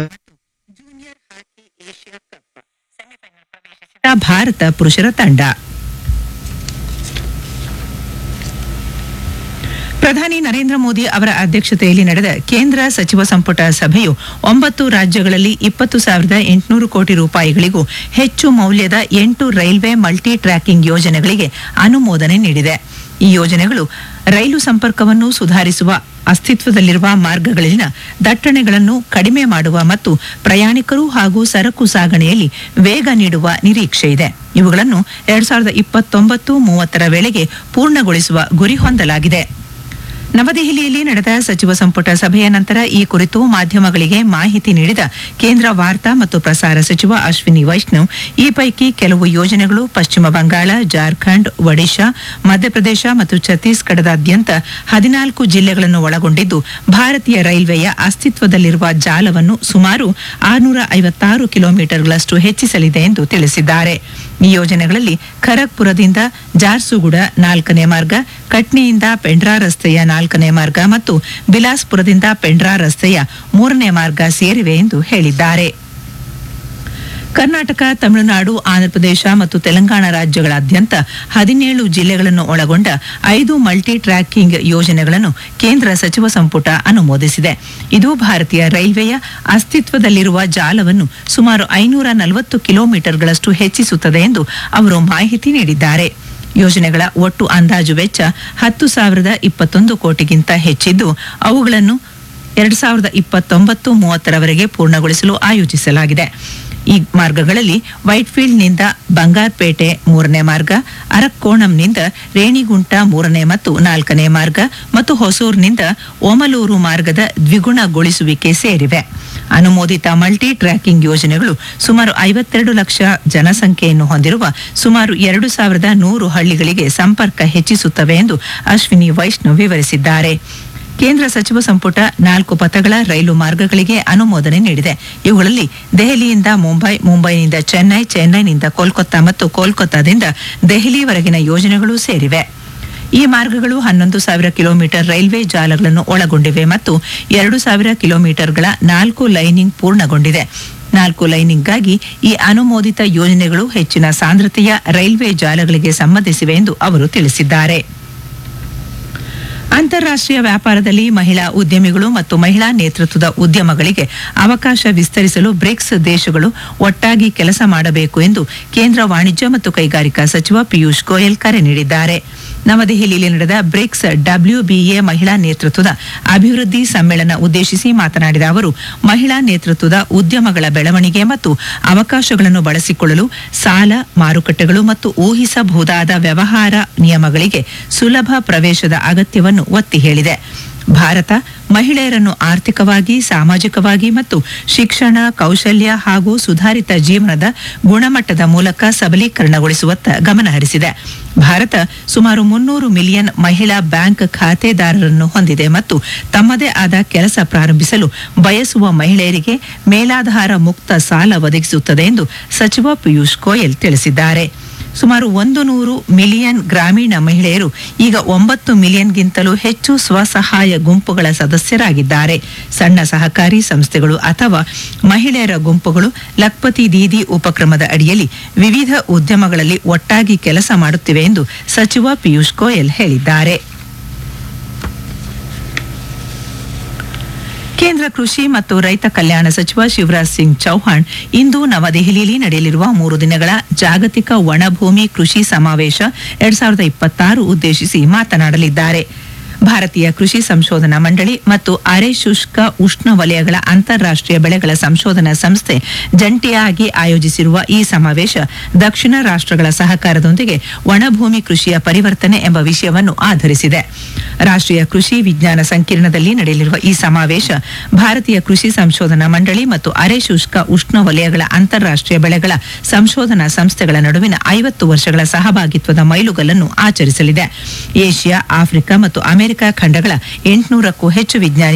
junior hockey Asia cup semifinal ಪ್ರವೇಶಿಸಿದ ಭಾರತ ಪುರುಷರ ತಂಡ ಪ್ರಧಾನಿ ನರೇಂದ್ರ ಮೋದಿ ಅವರ ಅಧ್ಯಕ್ಷತೆಯಲ್ಲಿ ನಡೆದ ಕೇಂದ್ರ ಸಚಿವ ಸಂಪುಟ ಸಭೆಯು ಒಂಬತ್ತು ರಾಜ್ಯಗಳಲ್ಲಿ ಇಪ್ಪತ್ತು ಸಾವಿರದ ಎಂಟುನೂರು ಕೋಟಿ ರೂಪಾಯಿಗಳಿಗೂ ಹೆಚ್ಚು ಮೌಲ್ಯದ ಎಂಟು ರೈಲ್ವೆ ಮಲ್ಟಿ ಟ್ರ್ಯಾಕಿಂಗ್ ಯೋಜನೆಗಳಿಗೆ ಅನುಮೋದನೆ ನೀಡಿದೆ ಈ ಯೋಜನೆಗಳು ರೈಲು ಸಂಪರ್ಕವನ್ನು ಸುಧಾರಿಸುವ ಅಸ್ತಿತ್ವದಲ್ಲಿರುವ ಮಾರ್ಗಗಳಲ್ಲಿನ ದಟ್ಟಣೆಗಳನ್ನು ಕಡಿಮೆ ಮಾಡುವ ಮತ್ತು ಪ್ರಯಾಣಿಕರು ಹಾಗೂ ಸರಕು ಸಾಗಣೆಯಲ್ಲಿ ವೇಗ ನೀಡುವ ನಿರೀಕ್ಷೆ ಇದೆ ಇವುಗಳನ್ನು ಎರಡ್ ಸಾವಿರದ ಇಪ್ಪತ್ತೊಂಬತ್ತು ಮೂವತ್ತರ ವೇಳೆಗೆ ಪೂರ್ಣಗೊಳಿಸುವ ಗುರಿ ಹೊಂದಲಾಗಿದೆ ನವದೆಹಲಿಯಲ್ಲಿ ನಡೆದ ಸಚಿವ ಸಂಪುಟ ಸಭೆಯ ನಂತರ ಈ ಕುರಿತು ಮಾಧ್ಯಮಗಳಿಗೆ ಮಾಹಿತಿ ನೀಡಿದ ಕೇಂದ್ರ ವಾರ್ತಾ ಮತ್ತು ಪ್ರಸಾರ ಸಚಿವ ಅಶ್ವಿನಿ ವೈಷ್ಣವ್ ಈ ಪೈಕಿ ಕೆಲವು ಯೋಜನೆಗಳು ಪಶ್ಚಿಮ ಬಂಗಾಳ ಜಾರ್ಖಂಡ್ ಒಡಿಶಾ ಮಧ್ಯಪ್ರದೇಶ ಮತ್ತು ಛತ್ತೀಸ್ಗಢದಾದ್ಯಂತ ಹದಿನಾಲ್ಕು ಜಿಲ್ಲೆಗಳನ್ನು ಒಳಗೊಂಡಿದ್ದು ಭಾರತೀಯ ರೈಲ್ವೆಯ ಅಸ್ತಿತ್ವದಲ್ಲಿರುವ ಜಾಲವನ್ನು ಸುಮಾರು ಆರುನೂರ ಐವತ್ತಾರು ಕಿಲೋಮೀಟರ್ಗಳಷ್ಟು ಹೆಚ್ಚಿಸಲಿದೆ ಎಂದು ತಿಳಿಸಿದ್ದಾರೆ ಈ ಯೋಜನೆಗಳಲ್ಲಿ ಖರಗ್ಪುರದಿಂದ ಜಾರ್ಸುಗುಡ ನಾಲ್ಕನೇ ಮಾರ್ಗ ಕಟ್ನಿಯಿಂದ ಪೆಂಡ್ರಾ ರಸ್ತೆಯ ನಾಲ್ಕನೇ ಮಾರ್ಗ ಮತ್ತು ಬಿಲಾಸ್ಪುರದಿಂದ ಪೆಂಡ್ರಾ ರಸ್ತೆಯ ಮೂರನೇ ಮಾರ್ಗ ಸೇರಿವೆ ಎಂದು ಹೇಳಿದ್ದಾರೆ ಕರ್ನಾಟಕ ತಮಿಳುನಾಡು ಆಂಧ್ರಪ್ರದೇಶ ಮತ್ತು ತೆಲಂಗಾಣ ರಾಜ್ಯಗಳಾದ್ಯಂತ ಹದಿನೇಳು ಜಿಲ್ಲೆಗಳನ್ನು ಒಳಗೊಂಡ ಐದು ಮಲ್ಟಿ ಟ್ರ್ಯಾಕಿಂಗ್ ಯೋಜನೆಗಳನ್ನು ಕೇಂದ್ರ ಸಚಿವ ಸಂಪುಟ ಅನುಮೋದಿಸಿದೆ ಇದು ಭಾರತೀಯ ರೈಲ್ವೆಯ ಅಸ್ತಿತ್ವದಲ್ಲಿರುವ ಜಾಲವನ್ನು ಸುಮಾರು ಐನೂರ ನಲವತ್ತು ಕಿಲೋಮೀಟರ್ಗಳಷ್ಟು ಹೆಚ್ಚಿಸುತ್ತದೆ ಎಂದು ಅವರು ಮಾಹಿತಿ ನೀಡಿದ್ದಾರೆ ಯೋಜನೆಗಳ ಒಟ್ಟು ಅಂದಾಜು ವೆಚ್ಚ ಹತ್ತು ಸಾವಿರದ ಇಪ್ಪತ್ತೊಂದು ಕೋಟಿಗಿಂತ ಹೆಚ್ಚಿದ್ದು ಅವುಗಳನ್ನು ಎರಡ್ ಸಾವಿರದ ಇಪ್ಪತ್ತೊಂಬತ್ತು ಮೂವತ್ತರವರೆಗೆ ಪೂರ್ಣಗೊಳಿಸಲು ಆಯೋಜಿಸಲಾಗಿದೆ ಈ ಮಾರ್ಗಗಳಲ್ಲಿ ವೈಟ್ಫೀಲ್ಡ್ನಿಂದ ಬಂಗಾರ್ಪೇಟೆ ಮೂರನೇ ಮಾರ್ಗ ಅರಕ್ಕೋಣಂನಿಂದ ರೇಣಿಗುಂಟ ಮೂರನೇ ಮತ್ತು ನಾಲ್ಕನೇ ಮಾರ್ಗ ಮತ್ತು ಹೊಸೂರ್ನಿಂದ ಓಮಲೂರು ಮಾರ್ಗದ ದ್ವಿಗುಣಗೊಳಿಸುವಿಕೆ ಸೇರಿವೆ ಅನುಮೋದಿತ ಮಲ್ಟಿ ಟ್ರ್ಯಾಕಿಂಗ್ ಯೋಜನೆಗಳು ಸುಮಾರು ಐವತ್ತೆರಡು ಲಕ್ಷ ಜನಸಂಖ್ಯೆಯನ್ನು ಹೊಂದಿರುವ ಸುಮಾರು ಎರಡು ಸಾವಿರದ ನೂರು ಹಳ್ಳಿಗಳಿಗೆ ಸಂಪರ್ಕ ಹೆಚ್ಚಿಸುತ್ತವೆ ಎಂದು ಅಶ್ವಿನಿ ವೈಷ್ಣವ್ ವಿವರಿಸಿದ್ದಾರೆ ಕೇಂದ್ರ ಸಚಿವ ಸಂಪುಟ ನಾಲ್ಕು ಪಥಗಳ ರೈಲು ಮಾರ್ಗಗಳಿಗೆ ಅನುಮೋದನೆ ನೀಡಿದೆ ಇವುಗಳಲ್ಲಿ ದೆಹಲಿಯಿಂದ ಮುಂಬೈ ಮುಂಬೈನಿಂದ ಚೆನ್ನೈ ಚೆನ್ನೈನಿಂದ ಕೋಲ್ಕತ್ತಾ ಮತ್ತು ಕೋಲ್ಕತ್ತಾದಿಂದ ದೆಹಲಿವರೆಗಿನ ಯೋಜನೆಗಳು ಸೇರಿವೆ ಈ ಮಾರ್ಗಗಳು ಹನ್ನೊಂದು ಸಾವಿರ ಕಿಲೋಮೀಟರ್ ರೈಲ್ವೆ ಜಾಲಗಳನ್ನು ಒಳಗೊಂಡಿವೆ ಮತ್ತು ಎರಡು ಸಾವಿರ ಕಿಲೋಮೀಟರ್ಗಳ ನಾಲ್ಕು ಲೈನಿಂಗ್ ಪೂರ್ಣಗೊಂಡಿದೆ ನಾಲ್ಕು ಲೈನಿಂಗ್ಗಾಗಿ ಈ ಅನುಮೋದಿತ ಯೋಜನೆಗಳು ಹೆಚ್ಚಿನ ಸಾಂದ್ರತೆಯ ರೈಲ್ವೆ ಜಾಲಗಳಿಗೆ ಸಂಬಂಧಿಸಿವೆ ಎಂದು ಅವರು ತಿಳಿಸಿದ್ದಾರೆ ಅಂತಾರಾಷ್ಟ್ರೀಯ ವ್ಯಾಪಾರದಲ್ಲಿ ಮಹಿಳಾ ಉದ್ಯಮಿಗಳು ಮತ್ತು ಮಹಿಳಾ ನೇತೃತ್ವದ ಉದ್ಯಮಗಳಿಗೆ ಅವಕಾಶ ವಿಸ್ತರಿಸಲು ಬ್ರಿಕ್ಸ್ ದೇಶಗಳು ಒಟ್ಟಾಗಿ ಕೆಲಸ ಮಾಡಬೇಕು ಎಂದು ಕೇಂದ್ರ ವಾಣಿಜ್ಯ ಮತ್ತು ಕೈಗಾರಿಕಾ ಸಚಿವ ಪಿಯೂಷ್ ಗೋಯಲ್ ಕರೆ ನೀಡಿದ್ದಾರೆ ನವದೆಹಲಿಯಲ್ಲಿ ನಡೆದ ಬ್ರಿಕ್ಸ್ ಡಬ್ಲ್ಯೂಬಿಎ ಮಹಿಳಾ ನೇತೃತ್ವದ ಅಭಿವೃದ್ಧಿ ಸಮ್ಮೇಳನ ಉದ್ದೇಶಿಸಿ ಮಾತನಾಡಿದ ಅವರು ಮಹಿಳಾ ನೇತೃತ್ವದ ಉದ್ಯಮಗಳ ಬೆಳವಣಿಗೆ ಮತ್ತು ಅವಕಾಶಗಳನ್ನು ಬಳಸಿಕೊಳ್ಳಲು ಸಾಲ ಮಾರುಕಟ್ಟೆಗಳು ಮತ್ತು ಊಹಿಸಬಹುದಾದ ವ್ಯವಹಾರ ನಿಯಮಗಳಿಗೆ ಸುಲಭ ಪ್ರವೇಶದ ಅಗತ್ಯವನ್ನು ಒತ್ತಿ ಹೇಳಿದೆ ಭಾರತ ಮಹಿಳೆಯರನ್ನು ಆರ್ಥಿಕವಾಗಿ ಸಾಮಾಜಿಕವಾಗಿ ಮತ್ತು ಶಿಕ್ಷಣ ಕೌಶಲ್ಯ ಹಾಗೂ ಸುಧಾರಿತ ಜೀವನದ ಗುಣಮಟ್ಟದ ಮೂಲಕ ಸಬಲೀಕರಣಗೊಳಿಸುವತ್ತ ಗಮನಹರಿಸಿದೆ ಭಾರತ ಸುಮಾರು ಮುನ್ನೂರು ಮಿಲಿಯನ್ ಮಹಿಳಾ ಬ್ಯಾಂಕ್ ಖಾತೆದಾರರನ್ನು ಹೊಂದಿದೆ ಮತ್ತು ತಮ್ಮದೇ ಆದ ಕೆಲಸ ಪ್ರಾರಂಭಿಸಲು ಬಯಸುವ ಮಹಿಳೆಯರಿಗೆ ಮೇಲಾಧಾರ ಮುಕ್ತ ಸಾಲ ಒದಗಿಸುತ್ತದೆ ಎಂದು ಸಚಿವ ಪಿಯೂಷ್ ಗೋಯಲ್ ತಿಳಿಸಿದ್ದಾರೆ ಸುಮಾರು ಒಂದು ನೂರು ಮಿಲಿಯನ್ ಗ್ರಾಮೀಣ ಮಹಿಳೆಯರು ಈಗ ಒಂಬತ್ತು ಮಿಲಿಯನ್ಗಿಂತಲೂ ಹೆಚ್ಚು ಸ್ವಸಹಾಯ ಗುಂಪುಗಳ ಸದಸ್ಯರಾಗಿದ್ದಾರೆ ಸಣ್ಣ ಸಹಕಾರಿ ಸಂಸ್ಥೆಗಳು ಅಥವಾ ಮಹಿಳೆಯರ ಗುಂಪುಗಳು ಲಕ್ಪತಿ ದೀದಿ ಉಪಕ್ರಮದ ಅಡಿಯಲ್ಲಿ ವಿವಿಧ ಉದ್ಯಮಗಳಲ್ಲಿ ಒಟ್ಟಾಗಿ ಕೆಲಸ ಮಾಡುತ್ತಿವೆ ಎಂದು ಸಚಿವ ಪಿಯೂಷ್ ಗೋಯಲ್ ಹೇಳಿದ್ದಾರೆ ಕೇಂದ್ರ ಕೃಷಿ ಮತ್ತು ರೈತ ಕಲ್ಯಾಣ ಸಚಿವ ಶಿವರಾಜ್ ಸಿಂಗ್ ಚೌಹಾಣ್ ಇಂದು ನವದೆಹಲಿಯಲ್ಲಿ ನಡೆಯಲಿರುವ ಮೂರು ದಿನಗಳ ಜಾಗತಿಕ ಒಣಭೂಮಿ ಕೃಷಿ ಸಮಾವೇಶ ಎರಡ್ ಸಾವಿರದ ಇಪ್ಪತ್ತಾರು ಉದ್ದೇಶಿಸಿ ಮಾತನಾಡಲಿದ್ದಾರೆ ಭಾರತೀಯ ಕೃಷಿ ಸಂಶೋಧನಾ ಮಂಡಳಿ ಮತ್ತು ಅರೆ ಶುಷ್ಕ ಉಷ್ಣ ವಲಯಗಳ ಅಂತಾರಾಷ್ಟ್ರೀಯ ಬೆಳೆಗಳ ಸಂಶೋಧನಾ ಸಂಸ್ಥೆ ಜಂಟಿಯಾಗಿ ಆಯೋಜಿಸಿರುವ ಈ ಸಮಾವೇಶ ದಕ್ಷಿಣ ರಾಷ್ಟ್ರಗಳ ಸಹಕಾರದೊಂದಿಗೆ ಒಣಭೂಮಿ ಕೃಷಿಯ ಪರಿವರ್ತನೆ ಎಂಬ ವಿಷಯವನ್ನು ಆಧರಿಸಿದೆ ರಾಷ್ಟ್ರೀಯ ಕೃಷಿ ವಿಜ್ಞಾನ ಸಂಕಿರಣದಲ್ಲಿ ನಡೆಯಲಿರುವ ಈ ಸಮಾವೇಶ ಭಾರತೀಯ ಕೃಷಿ ಸಂಶೋಧನಾ ಮಂಡಳಿ ಮತ್ತು ಅರೆ ಶುಷ್ಕ ಉಷ್ಣ ವಲಯಗಳ ಅಂತಾರಾಷ್ಟ್ರೀಯ ಬೆಳೆಗಳ ಸಂಶೋಧನಾ ಸಂಸ್ಥೆಗಳ ನಡುವಿನ ಐವತ್ತು ವರ್ಷಗಳ ಸಹಭಾಗಿತ್ವದ ಮೈಲುಗಲ್ಲನ್ನು ಆಚರಿಸಲಿದೆ ಏಷ್ಯಾ ಆಫ್ರಿಕಾ ಮತ್ತು ಅಮೆರಿಕ ಖಂಡಗಳ ಎಂಟುನೂರಕ್ಕೂ ಹೆಚ್ಚು ವಿಜ್ಞಾನಿ